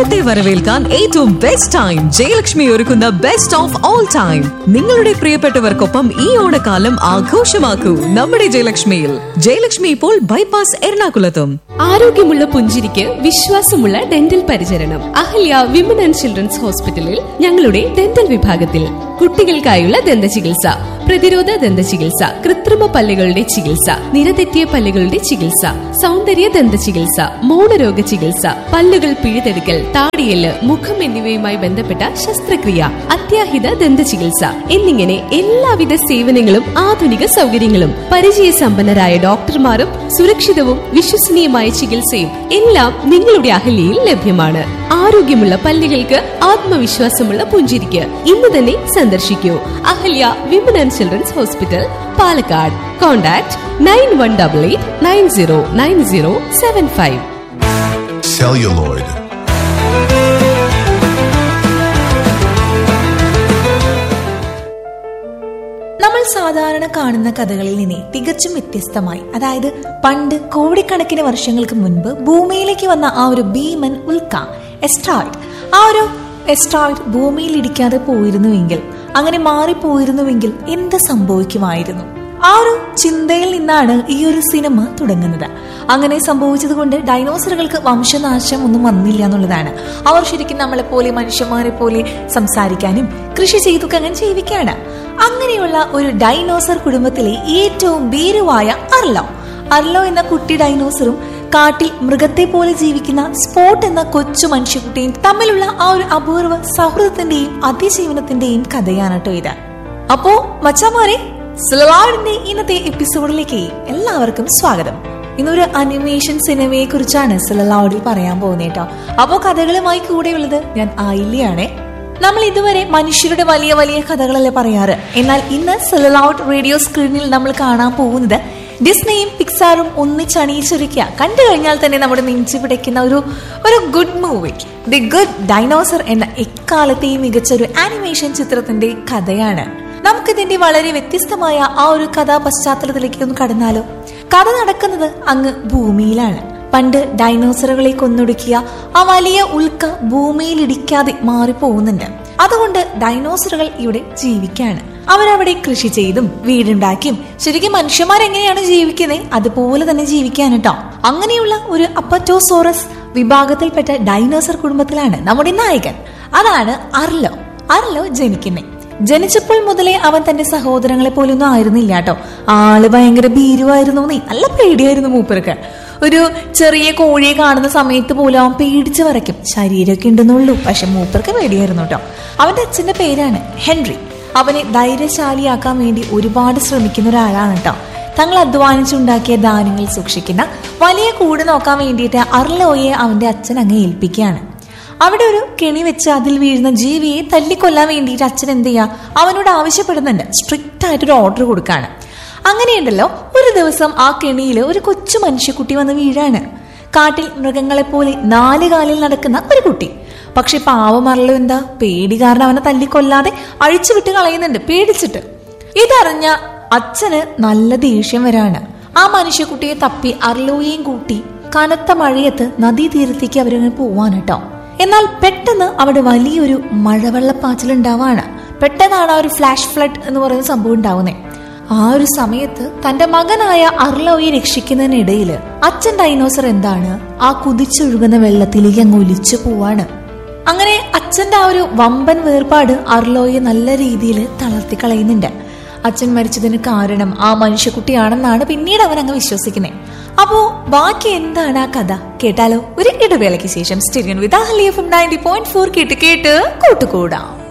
ഓണത്തെ വരവേൽക്കാൻ ഏറ്റവും ബെസ്റ്റ് ടൈം ജയലക്ഷ്മി ഒരുക്കുന്ന ബെസ്റ്റ് ഓഫ് ഓൾ ടൈം നിങ്ങളുടെ പ്രിയപ്പെട്ടവർക്കൊപ്പം ഈ ഓണക്കാലം ആഘോഷമാക്കൂ നമ്മുടെ ജയലക്ഷ്മിയിൽ ജയലക്ഷ്മി ഇപ്പോൾ ബൈപ്പാസ് എറണാകുളത്തും ആരോഗ്യമുള്ള പുഞ്ചിരിക്ക് വിശ്വാസമുള്ള ഡെന്റൽ പരിചരണം അഹല്യ വിമൻ ആൻഡ് ചിൽഡ്രൻസ് ഹോസ്പിറ്റലിൽ ഞങ്ങളുടെ ഡെന്റൽ വിഭാഗത്തിൽ കുട്ടികൾക്കായുള്ള ദന്ത ചികിത്സ പ്രതിരോധ ദന്ത ചികിത്സ കൃത്രിമ പല്ലുകളുടെ ചികിത്സ നിരതെറ്റിയ പല്ലുകളുടെ ചികിത്സ സൗന്ദര്യ ദന്ത ചികിത്സ മൗനരോഗ ചികിത്സ പല്ലുകൾ പിഴുതെടുക്കൽ താടിയല് മുഖം എന്നിവയുമായി ബന്ധപ്പെട്ട ശസ്ത്രക്രിയ അത്യാഹിത ദന്ത ചികിത്സ എന്നിങ്ങനെ എല്ലാവിധ സേവനങ്ങളും ആധുനിക സൗകര്യങ്ങളും പരിചയസമ്പന്നരായ ഡോക്ടർമാരും സുരക്ഷിതവും വിശ്വസനീയമായ ചികിത്സയും എല്ലാം നിങ്ങളുടെ അഹല്യയിൽ ലഭ്യമാണ് ആരോഗ്യമുള്ള പല്ലുകൾക്ക് ആത്മവിശ്വാസമുള്ള പുഞ്ചിരിക്ക് ഇന്ന് തന്നെ സന്ദർശിക്കൂ Ahalya women and children's hospital Palakkad contact nine one double eight nine zero nine zero seven five celluloid, നമ്മൾ സാധാരണ കാണുന്ന കഥകളിൽ നിന്ന് തികച്ചും വ്യത്യസ്തമായി അതായത് പണ്ട് കോടിക്കണക്കിന് വർഷങ്ങൾക്ക് മുൻപ് ഭൂമിയിലേക്ക് വന്ന ആ ഒരു ഭീമൻ ഉൽക്ക എസ്ട്രോയിഡ് ആ ഒരു എസ്ട്രോയിഡ് ഭൂമിയിൽ ഇടിക്കാതെ പോയിരുന്നുവെങ്കിൽ അങ്ങനെ മാറിപ്പോയിരുന്നുവെങ്കിൽ എന്ത് സംഭവിക്കുമായിരുന്നു ആ ഒരു ചിന്തയിൽ നിന്നാണ് ഈ ഒരു സിനിമ തുടങ്ങുന്നത് അങ്ങനെ സംഭവിച്ചത് കൊണ്ട് ഡൈനോസറുകൾക്ക് വംശനാശം ഒന്നും വന്നില്ല എന്നുള്ളതാണ് അവർ ശരിക്കും നമ്മളെ പോലെ മനുഷ്യന്മാരെ പോലെ സംസാരിക്കാനും കൃഷി ചെയ്തൊക്കെ അങ്ങനെ ജീവിക്കുകയാണ് അങ്ങനെയുള്ള ഒരു ഡൈനോസർ കുടുംബത്തിലെ ഏറ്റവും ഭീരുവായ അർലോ അർലോ എന്ന കുട്ടി ഡൈനോസറും കാട്ടിൽ മൃഗത്തെ പോലെ ജീവിക്കുന്ന സ്പോട്ട് എന്ന കൊച്ചു മനുഷ്യക്കുട്ടിയും തമ്മിലുള്ള ആ ഒരു അപൂർവ സൗഹൃദത്തിന്റെയും അതിജീവനത്തിന്റെയും കഥയാണ് കേട്ടോ ഇത് അപ്പോ മച്ചാമാരെ സിലവാഡിന്റെ ഇന്നത്തെ എപ്പിസോഡിലേക്ക് എല്ലാവർക്കും സ്വാഗതം ഇന്നൊരു അനിമേഷൻ സിനിമയെ കുറിച്ചാണ് സിലലാഡിൽ പറയാൻ പോകുന്നത് കേട്ടോ അപ്പോ കഥകളുമായി കൂടെയുള്ളത് ഞാൻ ആയില്യാണ് നമ്മൾ ഇതുവരെ മനുഷ്യരുടെ വലിയ വലിയ കഥകളല്ലേ പറയാറ് എന്നാൽ ഇന്ന് സെലലൗട്ട് റേഡിയോ സ്ക്രീനിൽ നമ്മൾ കാണാൻ പോകുന്നത് ഡിസ്നെയും പിക്സാറും ഒന്നിച്ചണിയിച്ചൊരുക്കുക കണ്ടു കഴിഞ്ഞാൽ തന്നെ നമ്മുടെ നെഞ്ചു പിടിക്കുന്ന ഒരു ഒരു good movie the good dinosaur എന്ന എക്കാലത്തെയും മികച്ച ഒരു ആനിമേഷൻ ചിത്രത്തിന്റെ കഥയാണ് നമുക്കിതിന്റെ വളരെ വ്യത്യസ്തമായ ആ ഒരു കഥാ പശ്ചാത്തലത്തിലേക്ക് ഒന്ന് കടന്നാലോ കഥ നടക്കുന്നത് അങ്ങ് ഭൂമിയിലാണ് പണ്ട് ഡൈനോസറുകളെ കൊന്നൊടുക്കിയ ആ വലിയ ഉൽക്ക ഭൂമിയിൽ ഇടിക്കാതെ മാറിപ്പോകുന്നുണ്ട് അതുകൊണ്ട് ഡൈനോസറുകൾ ഇവിടെ ജീവിക്കാണ് അവരവിടെ കൃഷി ചെയ്തും വീടുണ്ടാക്കിയും ശരിക്കും മനുഷ്യന്മാരെങ്ങനെയാണ് ജീവിക്കുന്നത് അതുപോലെ തന്നെ ജീവിക്കാൻ കേട്ടോ അങ്ങനെയുള്ള ഒരു അപ്പറ്റോസോറസ് വിഭാഗത്തിൽപ്പെട്ട ഡൈനോസർ കുടുംബത്തിലാണ് നമ്മുടെ നായകൻ അതാണ് അർലോ അർലോ ജനിക്കുന്നത് ജനിച്ചപ്പോൾ മുതലേ അവൻ തന്റെ സഹോദരങ്ങളെ പോലൊന്നും ആയിരുന്നില്ല കേട്ടോ ആള് ഭയങ്കര ഭീരുവായിരുന്നു നീ നല്ല പേടിയായിരുന്നു മൂപ്പർക്ക് ഒരു ചെറിയ കോഴിയെ കാണുന്ന സമയത്ത് പോലും അവൻ പേടിച്ച് വരയ്ക്കും ശരീരമൊക്കെ ഉണ്ടെന്നുള്ളൂ പക്ഷെ മൂപ്പർക്ക് പേടിയായിരുന്നു കേട്ടോ അവന്റെ അച്ഛന്റെ പേരാണ് ഹെൻറി അവനെ ധൈര്യശാലിയാക്കാൻ വേണ്ടി ഒരുപാട് ശ്രമിക്കുന്ന ഒരാളാണ് കേട്ടോ തങ്ങൾ അധ്വാനിച്ചുണ്ടാക്കിയ ധാന്യങ്ങൾ സൂക്ഷിക്കുന്ന വലിയ കൂട് നോക്കാൻ വേണ്ടിയിട്ട് അർലോയെ അവന്റെ അച്ഛൻ അങ്ങ് ഏൽപ്പിക്കുകയാണ് അവിടെ ഒരു കെണി വെച്ച് അതിൽ വീഴുന്ന ജീവിയെ തല്ലിക്കൊല്ലാൻ വേണ്ടിയിട്ട് അച്ഛൻ എന്ത് ചെയ്യാ അവനോട് ആവശ്യപ്പെടുന്നുണ്ട് സ്ട്രിക്റ്റ് ആയിട്ടൊരു ഓർഡർ കൊടുക്കാണ് അങ്ങനെയുണ്ടല്ലോ ഒരു ദിവസം ആ കെണിയിൽ ഒരു കൊച്ചു മനുഷ്യക്കുട്ടി വന്ന് വീഴാണ് കാട്ടിൽ മൃഗങ്ങളെ പോലെ നാല് കാലിൽ നടക്കുന്ന ഒരു കുട്ടി പക്ഷെ പാവമറല്ലോ എന്താ പേടി കാരണം അവനെ തല്ലിക്കൊല്ലാതെ അഴിച്ചുവിട്ട് കളയുന്നുണ്ട് പേടിച്ചിട്ട് ഇതറിഞ്ഞ അച്ഛന് നല്ല ദേഷ്യം വരാണ് ആ മനുഷ്യക്കുട്ടിയെ തപ്പി അർലോയെയും കൂട്ടി കനത്ത മഴയത്ത് നദീതീരത്തേക്ക് അവരങ്ങനെ പോവാൻ കേട്ടോ എന്നാൽ പെട്ടെന്ന് അവിടെ വലിയൊരു മഴവെള്ളപ്പാച്ചിൽ ഉണ്ടാവാണ് പെട്ടെന്നാണ് ആ ഒരു ഫ്ലാഷ് ഫ്ലഡ് എന്ന് പറയുന്ന സംഭവം ഉണ്ടാവുന്നത് ആ ഒരു സമയത്ത് തന്റെ മകനായ അർലോയെ രക്ഷിക്കുന്നതിനിടയിൽ അച്ഛൻ ഡൈനോസർ എന്താണ് ആ കുതിച്ചൊഴുകുന്ന വെള്ളത്തിലേക്ക് അങ്ങ് ഒലിച്ചു പോവാണ് അങ്ങനെ അച്ഛന്റെ ആ ഒരു വമ്പൻ വേർപാട് അർലോയെ നല്ല രീതിയിൽ തളർത്തി കളയുന്നുണ്ട് അച്ഛൻ മരിച്ചതിന് കാരണം ആ മനുഷ്യക്കുട്ടിയാണെന്നാണ് പിന്നീട് അവൻ അങ്ങ് വിശ്വസിക്കുന്നത് അപ്പോ ബാക്കി എന്താണ് ആ കഥ കേട്ടാലോ ഒരു ഇടവേളയ്ക്ക് ശേഷം stadium with ninety point four കേട്ട് കേട്ട് കൂട്ടുകൂടാം